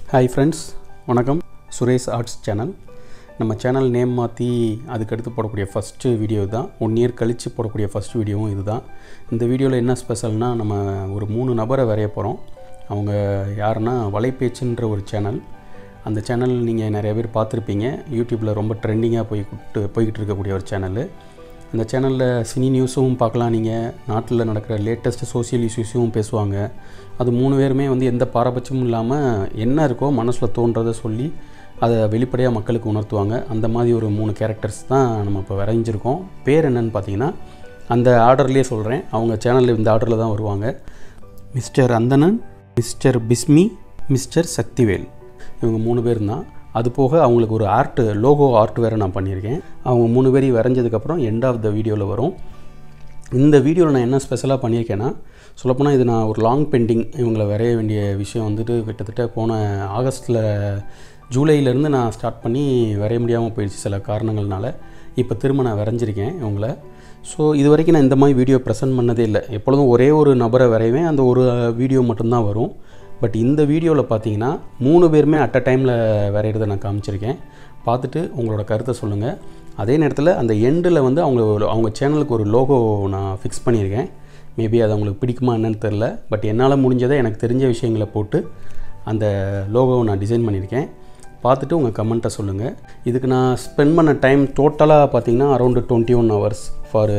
hi friends வணக்கம் Suresh arts channel நம்ம channel name மாற்றி அதுக்கடுத்து போடக்கூடிய ஃபஸ்ட்டு வீடியோ தான் ஒன் இயர் கழித்து போடக்கூடிய ஃபஸ்ட் வீடியோவும் இதுதான் இந்த வீடியோவில் என்ன ஸ்பெஷல்னால் நம்ம ஒரு மூணு நபரை வரைய போகிறோம் அவங்க யாருன்னா வலைபேச்சுன்ற ஒரு சேனல் அந்த சேனல் நீங்கள் நிறைய பேர் பார்த்துருப்பீங்க யூடியூப்பில் ரொம்ப ட்ரெண்டிங்காக போய்கிட்டு போய்கிட்டு இருக்கக்கூடிய ஒரு சேனல் அந்த சேனலில் சினி நியூஸும் பார்க்கலாம் நீங்கள் நாட்டில் நடக்கிற லேட்டஸ்ட் சோஷியல் இஷ்யூஸும் பேசுவாங்க அது மூணு பேருமே வந்து எந்த பாரபட்சமும் இல்லாமல் என்ன இருக்கோ மனசில் தோன்றதை சொல்லி அதை வெளிப்படையாக மக்களுக்கு உணர்த்துவாங்க அந்த மாதிரி ஒரு மூணு கேரக்டர்ஸ் தான் நம்ம இப்போ வரைஞ்சிருக்கோம் பேர் என்னன்னு பார்த்தீங்கன்னா அந்த ஆர்டர்லேயே சொல்கிறேன் அவங்க சேனலில் இந்த ஆர்டரில் தான் வருவாங்க மிஸ்டர் அந்தணன் மிஸ்டர் பிஸ்மி மிஸ்டர் சக்திவேல் இவங்க மூணு பேர் தான் அது போக அவங்களுக்கு ஒரு ஆர்ட் லோகோ ஆர்ட் வேறு நான் பண்ணியிருக்கேன் அவங்க மூணு பேரையும் வரைஞ்சதுக்கப்புறம் எண்ட் ஆஃப் த வீடியோவில் வரும் இந்த வீடியோவில் நான் என்ன ஸ்பெஷலாக பண்ணியிருக்கேன்னா சொல்லப்போனால் இது நான் ஒரு லாங் பெயிண்டிங் இவங்களை வரைய வேண்டிய விஷயம் வந்துட்டு கிட்டத்தட்ட போன ஆகஸ்ட்டில் ஜூலையிலேருந்து நான் ஸ்டார்ட் பண்ணி வரைய முடியாமல் போயிடுச்சு சில காரணங்கள்னால இப்போ திரும்ப நான் வரைஞ்சிருக்கேன் இவங்கள ஸோ இது வரைக்கும் நான் இந்த மாதிரி வீடியோ ப்ரெசென்ட் பண்ணதே இல்லை எப்பொழுதும் ஒரே ஒரு நபரை வரைவேன் அந்த ஒரு வீடியோ மட்டும்தான் வரும் பட் இந்த வீடியோவில் பார்த்தீங்கன்னா மூணு பேருமே அட் அ டைமில் வரைகிறத நான் காமிச்சிருக்கேன் பார்த்துட்டு உங்களோட கருத்தை சொல்லுங்கள் அதே நேரத்தில் அந்த எண்டில் வந்து அவங்க அவங்க சேனலுக்கு ஒரு லோகோ நான் ஃபிக்ஸ் பண்ணியிருக்கேன் மேபி அது அவங்களுக்கு பிடிக்குமா என்னன்னு தெரில பட் என்னால் முடிஞ்சதை எனக்கு தெரிஞ்ச விஷயங்களை போட்டு அந்த லோகோவை நான் டிசைன் பண்ணியிருக்கேன் பார்த்துட்டு உங்கள் கமெண்ட்டை சொல்லுங்கள் இதுக்கு நான் ஸ்பெண்ட் பண்ண டைம் டோட்டலாக பார்த்தீங்கன்னா around twenty one hours for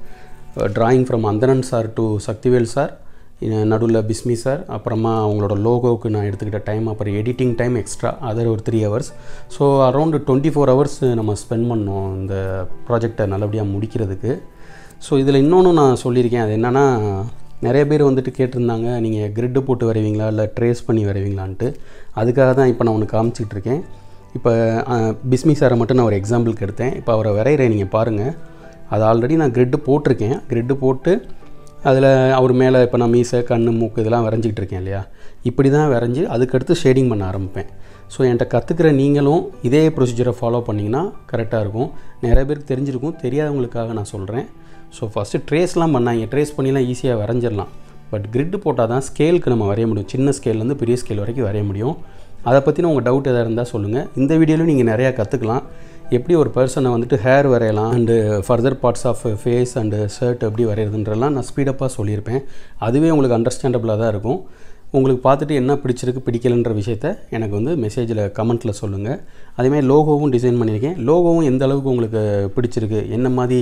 drawing from Anthanan sir to Sakthivel sir நடுவில் பிஸ்மி சார் அப்புறமா அவங்களோட லோகோவுக்கு நான் எடுத்துக்கிட்ட டைம் அப்புறம் எடிட்டிங் டைம் எக்ஸ்ட்ரா அதர் ஒரு three hours so around twenty four hours நம்ம ஸ்பெண்ட் பண்ணோம் இந்த ப்ராஜெக்டை நல்லபடியாக முடிக்கிறதுக்கு ஸோ இதில் இன்னொன்று நான் சொல்லியிருக்கேன் அது என்னென்னா நிறைய பேர் வந்துட்டு கேட்டிருந்தாங்க நீங்கள் கிரிட்டு போட்டு வரைவீங்களா இல்லை ட்ரேஸ் பண்ணி வரைவீங்களான்ட்டு அதுக்காக தான் இப்போ நான் ஒன்று காமிச்சிட்டு இருக்கேன் இப்போ பிஸ்மி சாரை மட்டும் நான் ஒரு எக்ஸாம்பிளுக்கு எடுத்தேன் இப்போ அவரை வரைகிறேன் நீங்கள் பாருங்கள் அது ஆல்ரெடி நான் கிரிட்டு போட்டிருக்கேன் கிரிட்டு போட்டு அதில் அவர் மேலே இப்போ நான் மீசை கண் மூக்கு இதெல்லாம் வரைஞ்சிக்கிட்டு இருக்கேன் இல்லையா இப்படி தான் வரைஞ்சி அதுக்கடுத்து ஷேடிங் பண்ண ஆரம்பிப்பேன் ஸோ என்கிட்ட கற்றுக்கிற நீங்களும் இதே ப்ரொசீஜரை ஃபாலோ பண்ணிங்கன்னா கரெக்டாக இருக்கும் நிறைய பேருக்கு தெரிஞ்சிருக்கும் தெரியாதவங்களுக்காக நான் சொல்கிறேன் ஸோ ஃபஸ்ட்டு ட்ரேஸ்லாம் பண்ணாங்க ட்ரேஸ் பண்ணிலாம் ஈஸியாக வரைஞ்சிடலாம் பட் கிரிட்டு போட்டால் தான் ஸ்கேலுக்கு நம்ம வரைய முடியும் சின்ன ஸ்கேல்லேருந்து பெரிய ஸ்கேல் வரைக்கும் வரைய முடியும் அதை பற்றின உங்கள் டவுட் எதாவது இருந்தால் சொல்லுங்கள் இந்த வீடியோவில் நீங்கள் நிறையா கற்றுக்கலாம் எப்படி ஒரு பர்சனை வந்துட்டு ஹேர் வரையலாம் and further parts of face and shirt எப்படி வரைகிறதுன்றலாம் நான் ஸ்பீடப்பாக சொல்லியிருப்பேன் அதுவே உங்களுக்கு அண்டர்ஸ்டாண்டபிளாக தான் இருக்கும் உங்களுக்கு பார்த்துட்டு என்ன பிடிச்சிருக்கு பிடிக்கலன்ற விஷயத்த எனக்கு வந்து மெசேஜில் கமெண்ட்டில் சொல்லுங்கள் அதேமாதிரி லோகோவும் டிசைன் பண்ணியிருக்கேன் லோகோவும் எந்த அளவுக்கு உங்களுக்கு பிடிச்சிருக்கு என்ன மாதிரி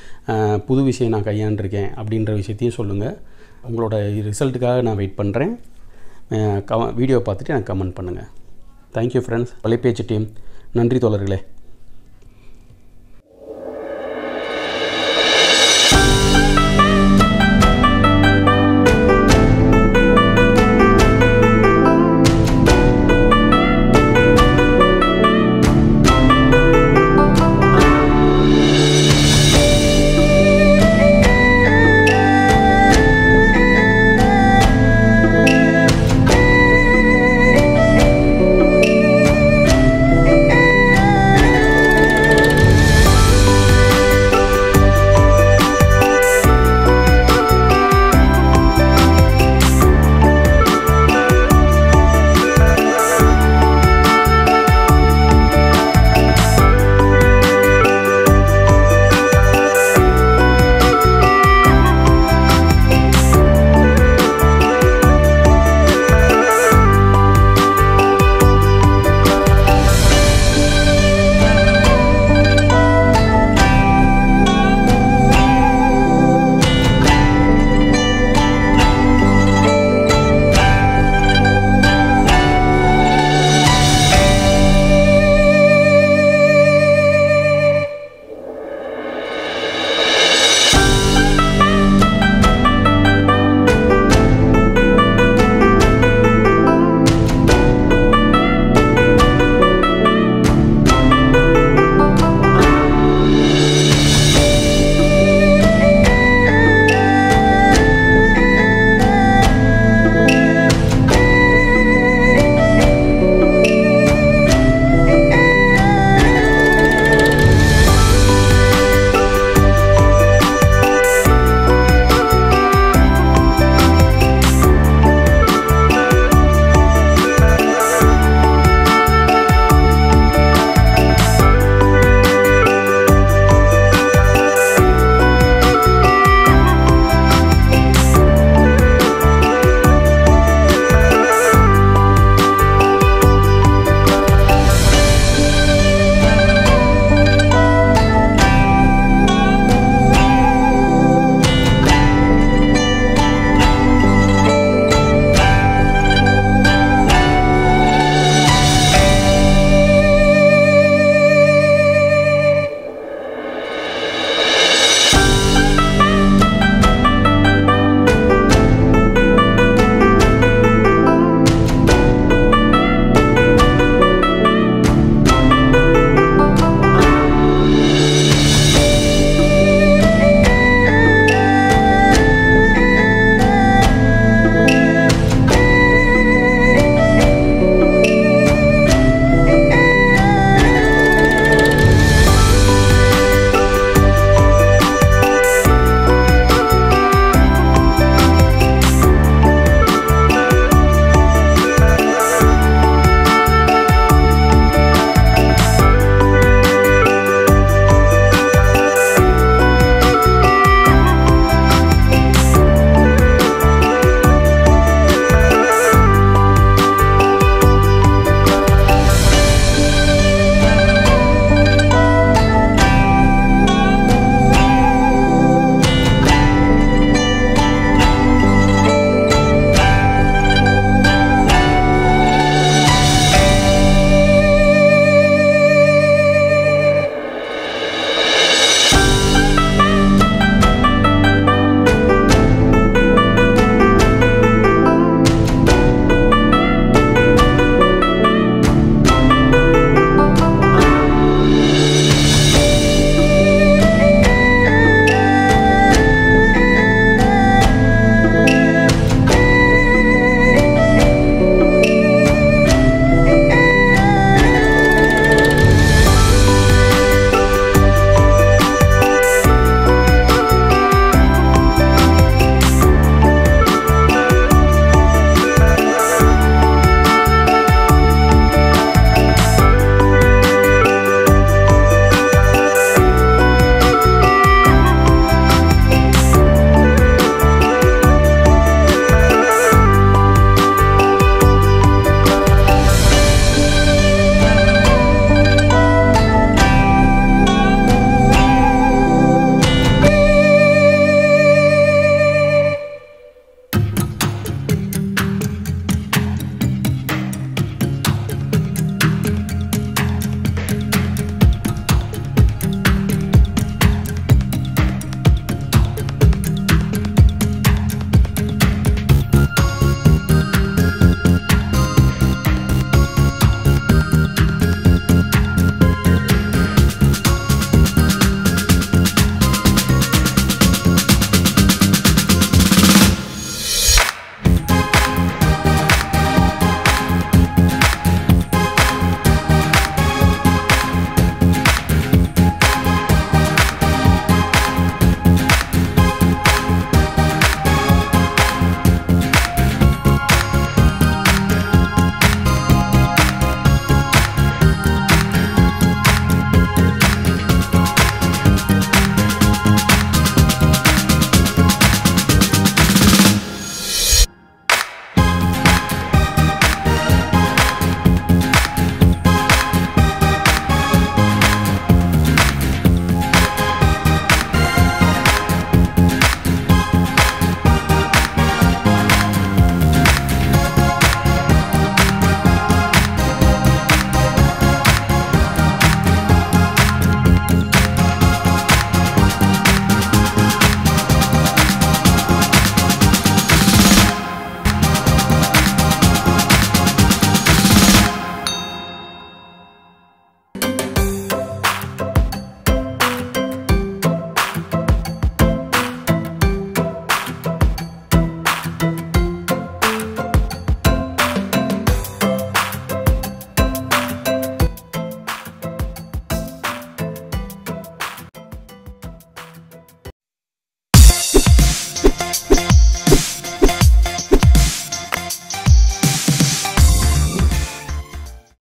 புது விஷயம் நான் கையாண்டிருக்கேன் அப்படின்ற விஷயத்தையும் சொல்லுங்கள் உங்களோட ரிசல்ட்டுக்காக நான் வெயிட் பண்ணுறேன் க வீடியோ பார்த்துட்டு எனக்கு கமெண்ட் பண்ணுங்கள் தேங்க்யூ ஃப்ரெண்ட்ஸ் வலைபேச்சு டீம் நன்றி தோழர்களே